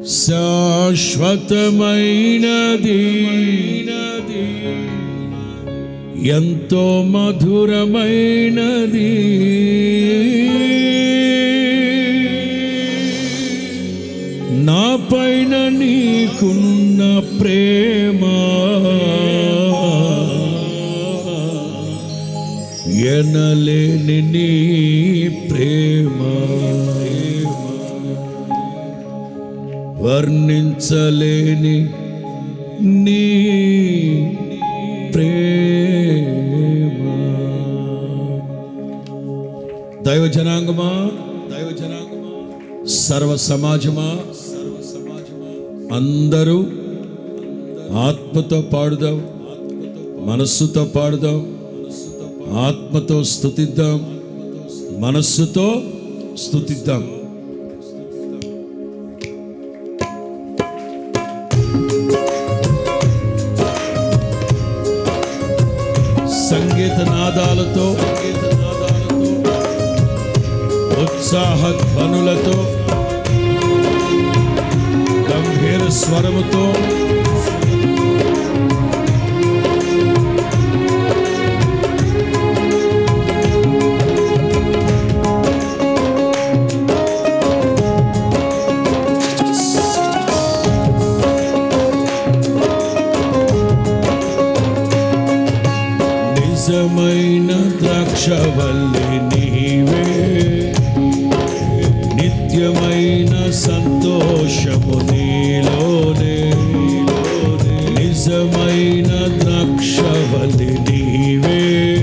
శాశ్వతమైనది ఎంతో మధురమైనది నా పైన నీకున్న ప్రేమ ఎనలేని నీ ప్రేమ వర్ణించలేని నీ ప్రేమ దైవ జనాంగమా దైవ జనాంగమా సర్వ సమాజమా సర్వ సమాజమా అందరూ ఆత్మతో పాడుదాం మనస్సుతో పాడుదాం ఆత్మతో స్థుతిద్దాం మనస్సుతో స్థుతిద్దాం సంగీత నాదాలతో ఉత్సాహ ధ్వనులతో గంభీర స్వరముతో నిజమైన ద్రాక్షవల్లి నీవే నిత్యమైన సంతోషము నీలోనే నిజమైన ద్రాక్షవల్లి నీవే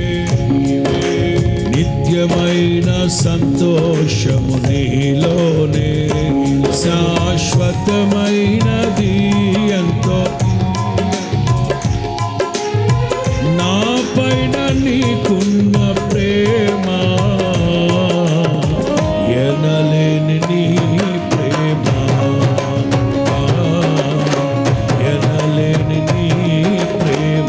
నిత్యమైన సంతోషము నీలోనే శాశ్వతమైనది ఎంతో నా పైన నీకున్న ప్రేమ ఎనలేని నీ ప్రేమ ఎనలేని నీ ప్రేమ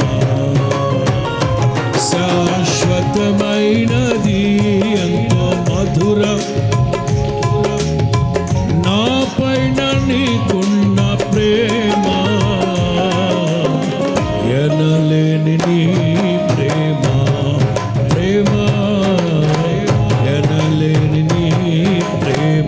శాశ్వతమైనది ఎంతో మధురం నా పైన నీకున్న ప్రేమ ఎనలేని నీ ప్రేమ ప్రేమ ఎనలేని నీ ప్రేమ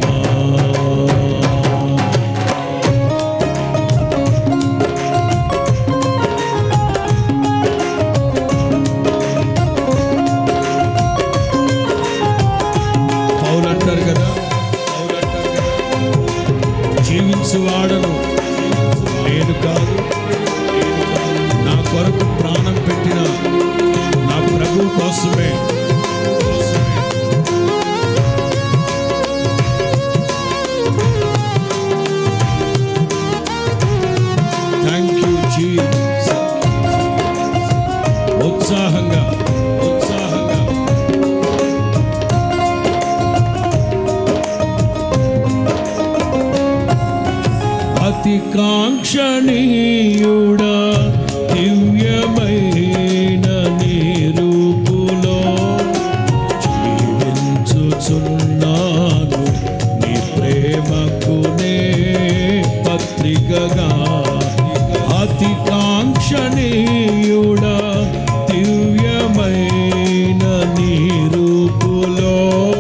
పౌలు అంటారు కదా పౌలు అంటారు కదా జీవించువాడను నేను కాదు నా కొరకు ప్రాణం పెట్టిన నా ప్రభు కోసమే థ్యాంక్ యూ జీ ఉత్సాహంగా ఉత్సాహంగా అతి కాంక్షణీయుడా దివ్యమైన నీ రూపులో జీవించుచున్నాను నీ ప్రేమకునే పత్రికగా అతి కాంక్షణీయుడా దివ్యమైన నీ రూపులో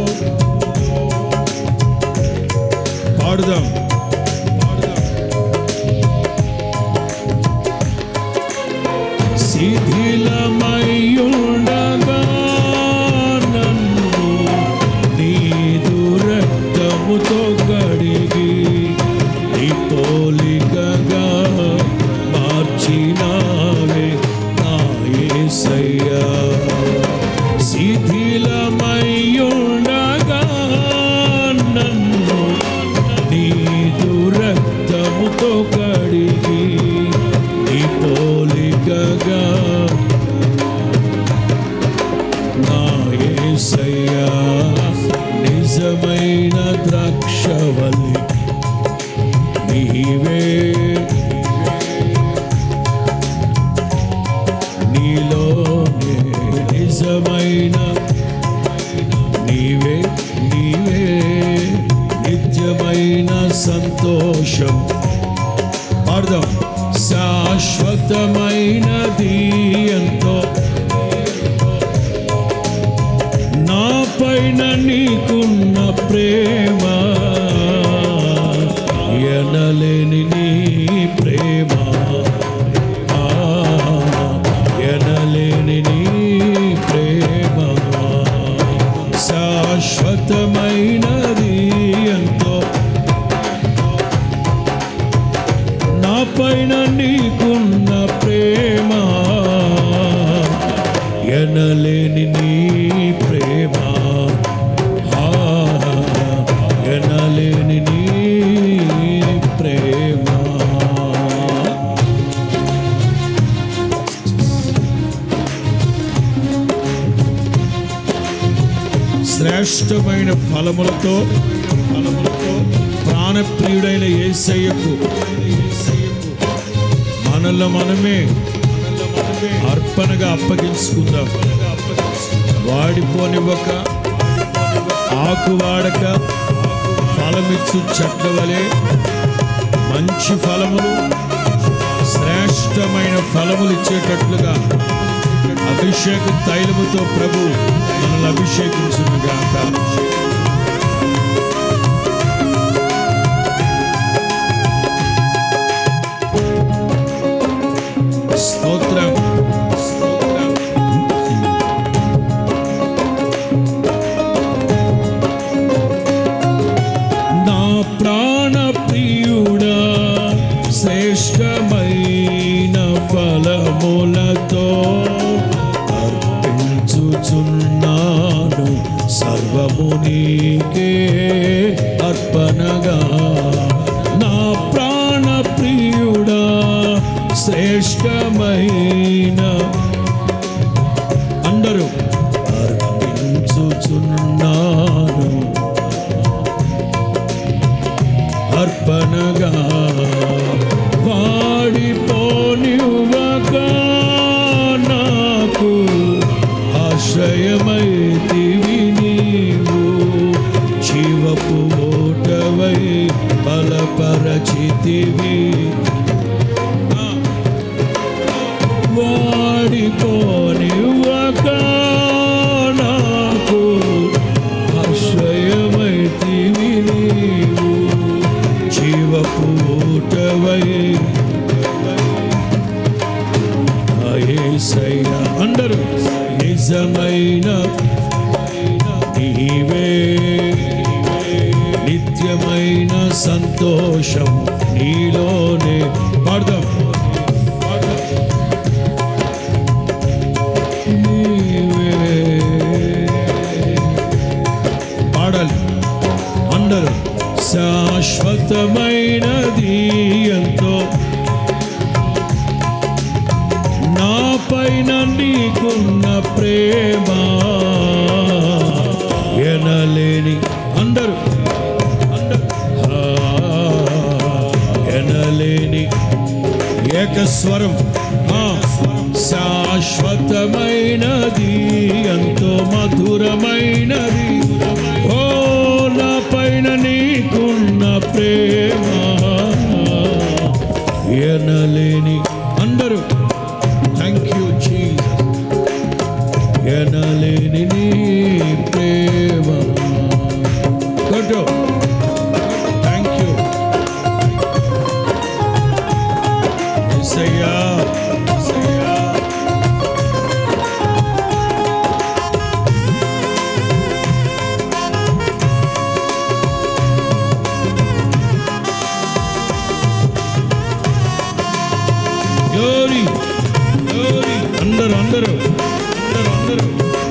పాడుదాం పాడుదాం శిథిలమయ్యుండగా నన్ను నీదు రక్తముతో కడిగి నీ పోలికగా మార్చినావే నా యేసయ్యా శిథిలమయ్యుండగా నన్ను నీదు రక్తముతో కడిగి నీ పోలికగా నా యేసయ్యా నిజమైన ద్రాక్షవల్లి నీవే నీలోనే నిజమైన నీవే నీవే నిత్యమైన సంతోషం పైన నీకున్న ప్రేమ ఎనలేని నీ ప్రేమ ఆ, ఎనలేని నీ ప్రేమ శాశ్వతమైనది ఎంతో నా పైన నీకున్న ప్రేమ ఎనలేని నీ ప్రేమ ఆ, ఎనలేని నీ ప్రేమ శ్రేష్టమైన ఫలములతో ఫలములతో ప్రాణప్రియుడైన యేసయ్యకు మనలో మనమే అర్పణగా అప్పగించుకుందాం వాడిపోనివ్వక ఆకు వాడక ఫలమిచ్చు చెట్ల వలె మంచి ఫలములు శ్రేష్టమైన ఫలములు ఇచ్చేటట్లుగా అభిషేక తైలముతో ప్రభు మనల్ని అభిషేకించునుగాక స్తోత్రం స్తోత్రం నా ప్రాణ ప్రియుడా శ్రేష్టమైన ఫలములతో అర్పించుచున్నాను సర్వము నీకే అర్పణగా నా ప్రాణ ప్రియుడా శ్రేష్టమైన అందరూ అర్పించుచున్నాను అర్పణగా వాడిపోనివ్వక నాకు ఆశ్రయమైతివి నీవు జీవపు ఓటవై బలపరచితివి వాడిపోనివ్వక నాకు ఆశ్రయమైతివి నీవు జీవపూటవై అయేసయ్య అందరూ నిజమైన నీవే నిత్యమైన సంతోషం నీలోనే పాడదాం పాడదాం. నీవే పాడాలి అందరూ శాశ్వతమైనది ఎంతో నా పైన నీకున్న ప్రేమ ఎనలేని అందరూ అందరూ ఆ, ఎనలేని ఏకస్వరం ఆ, శాశ్వతమైనది ఎంతో మధురమైనది ఓ నా పైన నీకున్న ప్రేమ ఎనలేని అందరూ థ్యాంక్ యూ చీ ఎనలేని నీ ప్రేమ కొట్టు థ్యాంక్ యూ ఎస్సయ్యా ఎస్సయ్యా గ్లోరీ గ్లోరీ అందరూ అందరూ అందరూ అందరూ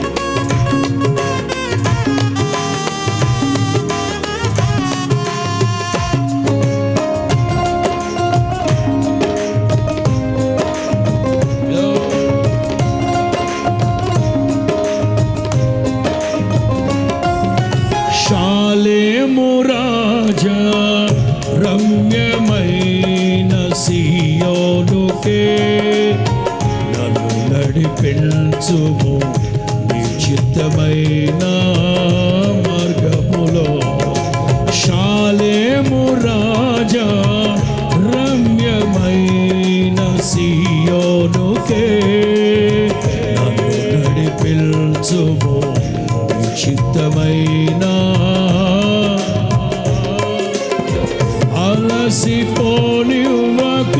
శాలేము రాజా రమ్యమైన సియోనుకే నన్ను నడిపించుము నీ చిత్తమైన మార్గములో శాలేము రాజా రమ్యమైన సియోనుకే నన్ను నడిపించుము నీ చిత్తమైన శాశ్వతమైన అలసిపోనివ్వక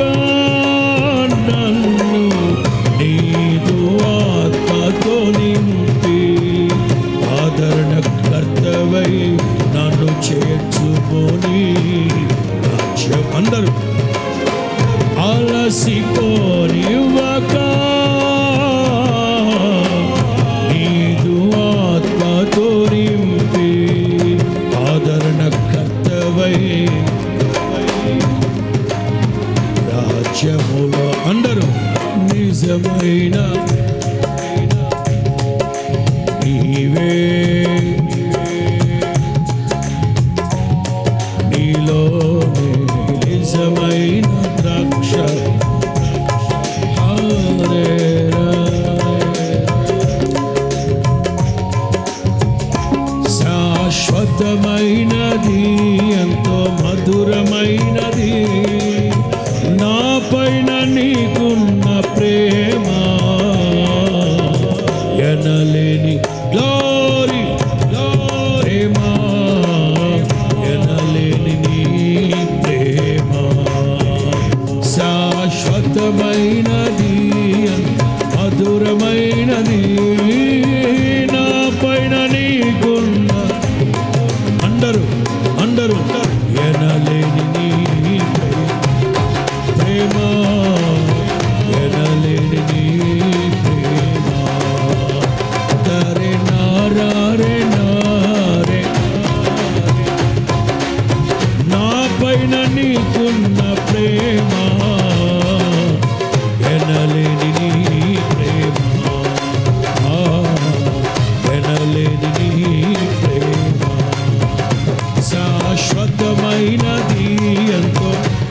నన్ను నీదు ఆత్మతో నింపి ఆదరణ కర్తవై నన్ను చేర్చుకొని రాజ్యం అందరూ అలసిపోనివ్వక నీదు ఆత్మతో నింపి ఆదరణ కర్తవై రాజ్యములో అందరూ నిజమైన నీవే నీలో నిజమైన ద్రాక్ష హల్లెలూయా. శాశ్వతమైనది ఎంతో మధురమైనది నా పైన నీకున్న ప్రేమ ఎనలేని గ్లోరీ ప్రేమ ఎనలేని నీ ప్రేమ శాశ్వతమైనది మధురమైనది నా పైన నీకున్న అందరూ అందరూ ఎనలేని నీ ప్రేమ ఎనలేని నీ ప్రేమ తరే నారే నారే నా పైన నీకున్న ప్రేమ ఎనలేని నీ ప్రేమ ఆ, ఎనలేని నీ ప్రేమ శాశ్వతమైనది ఎంతో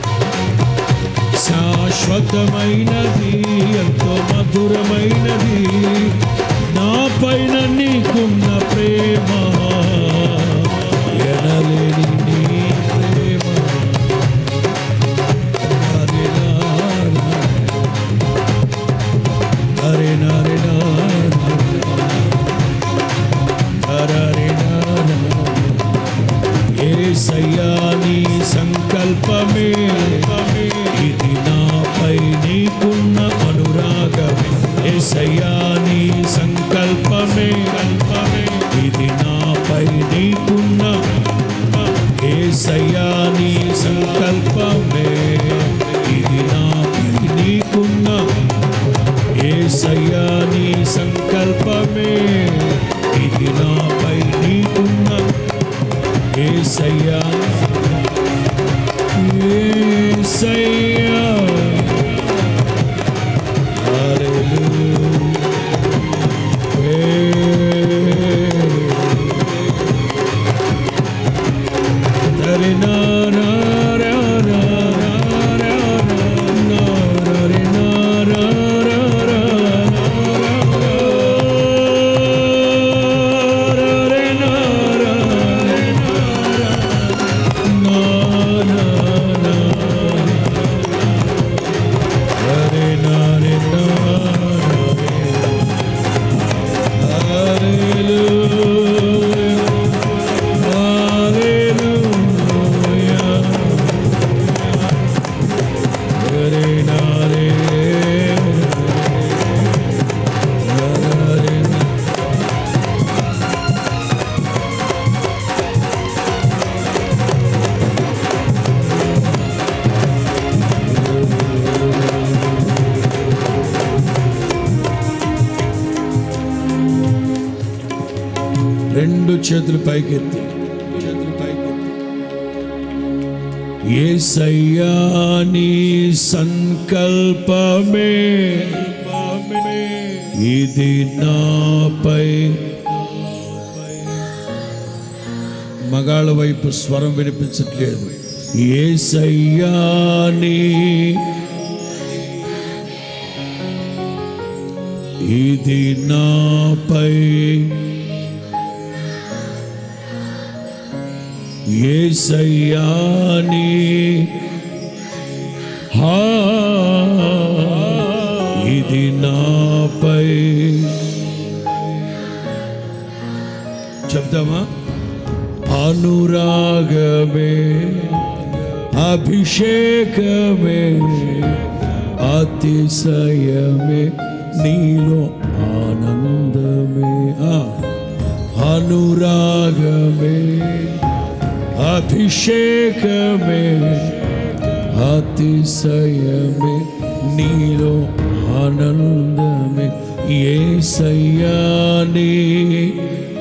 శాశ్వతమైనది ఎంతో మధురమైనది నా పైన నీకున్న ప్రేమ ఎనలేని నీ ప్రేమ హరే నారా, హరే నారే నారా, హరే నారా. ఏసయ్యా నీ సంకల్పమే ఇది నాపై నీకున్న అనురాగమే ఏసయ్యా నీ సంకల్పమే ఇది నాపై నీకున్న ఏసయ్యా నీ సంకల్పమే ఇది నాపై నీకున్న ఏసయ్యా నీ సంకల్పమే ఇది నాపై నీకున్న ఏసయ్యా ఏసయ్యా రెండు చేతులు పైకెత్తి చేతులు పైకెత్తి ఏసయ్యా నీ సంకల్పమే ఇది నాపై మగాళ్ళ వైపు స్వరం వినిపించట్లేదు ఏసయ్యా నీ ఇది నాపై ఏసయ్యాని హా ఇది నాపై చెప్తామా అనురాగమే అభిషేకమే అతిశయమే నీలో ఆనందమే ఆ, అనురాగమే అభిషేకమే అతిశయమే నీలో ఆనందమే ఏ సయ్యాని